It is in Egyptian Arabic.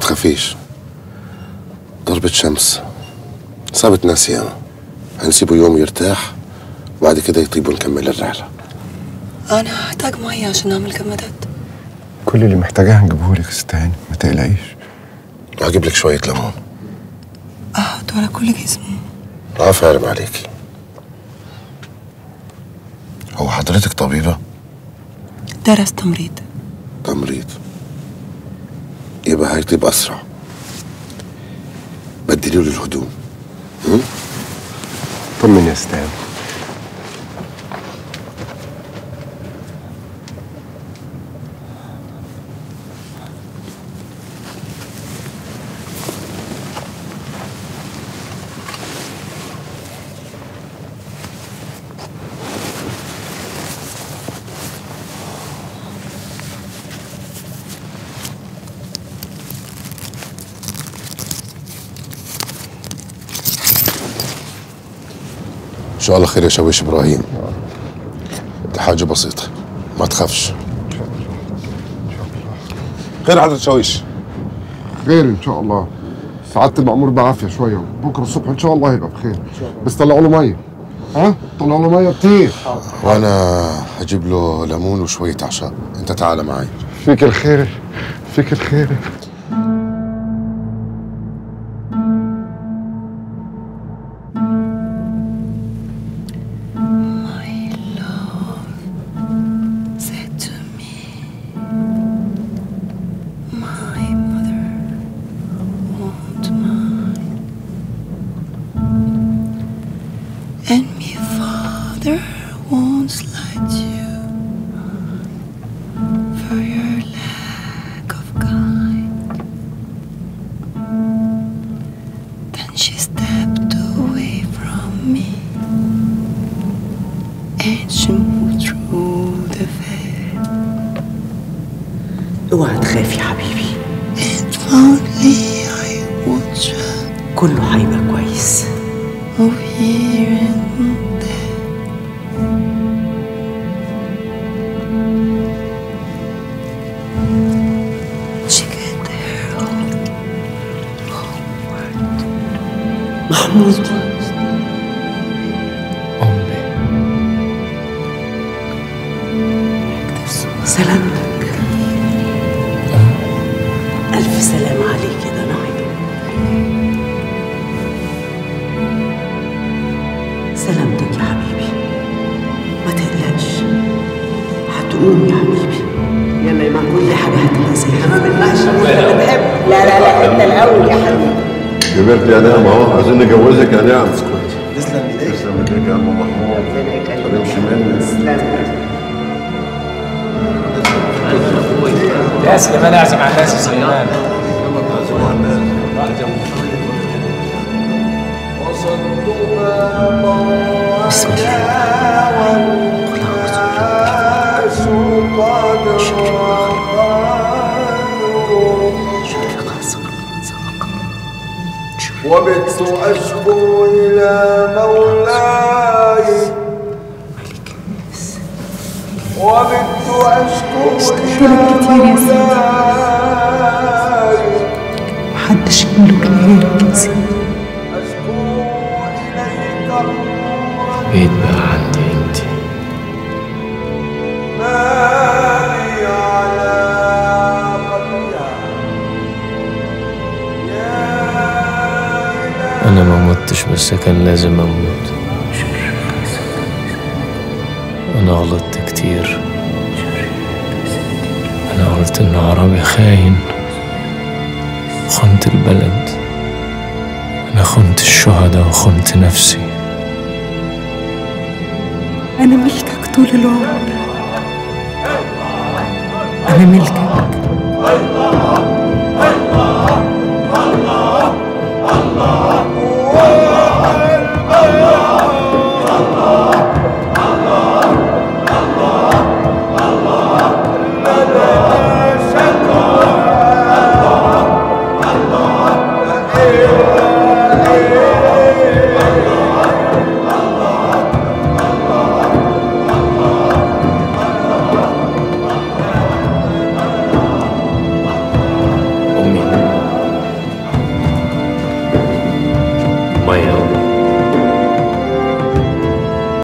تخافيش ضربة شمس صابت ناس ياما هنسيبه يوم يرتاح وبعد كده يطيب ونكمل الرحلة انا هحتاج ميه عشان اعمل كمادات كل اللي محتاجاه هنجيبهولك يا ست هاني ما تقلقيش وهجيب لك شوية ليمون احط على كل جسمي العفو يعلم عليكي هو حضرتك طبيبة؟ درس تمريض تمريض يبقى هيطيب أسرع بدلوا له الهدوم هم؟ طمن يا ستان إن شاء الله خير يا شويش إبراهيم دي حاجة بسيطة ما تخافش خير حضرة شويش خير ان شاء الله سعادة المأمور بعافية شوية بكرة الصبح ان شاء الله يبقى بخير بس طلعوا له مية ها طلعوا له مية كتير وأنا هجيب له ليمون وشوية عشاء أنت تعال معي فيك الخير فيك الخير My love said to me, My mother won't mind, and my father won't slight you for your lack of kind. Then she stepped away from me and she moved through the veil. اوعى تخاف يا حبيبي And fondly I watch her كله هيبقى كويس over here and there. She get there home, homeward. محمود سلامتك ألف سلام عليك يا ضنايا سلامتك يا حبيبي ما تقلقش هتقوم يا حبيبي يلا يا كل حاجة هتبقى زي ما بالمعش أنا بحب لا لا لا أنت الأول يا حبيبي كبرت يا نعم اهو عايزين نجوزك يا نعم تسلم إيديك تسلم ايديك يا عم محمود ربنا يخليك ما تمشي مني تسلم يا سليمان اعزم على الناس يا سليمان بسم الله قل أعوذ برب شر شر غاسق سبق وبت أشكو إلى مولاي وبت أشكو إلى مولاي محدش يملك غيرك يا سيدي أشكو إليك بيت بقى عندي انت مالي على قلبها انا ما متش بس كان لازم اموت انا غلطت كتير انا قلت ان عربي خاين خنت البلد انا خنت الشهداء وخنت نفسي أنا ملكك طول العمر أنا ملكك ميه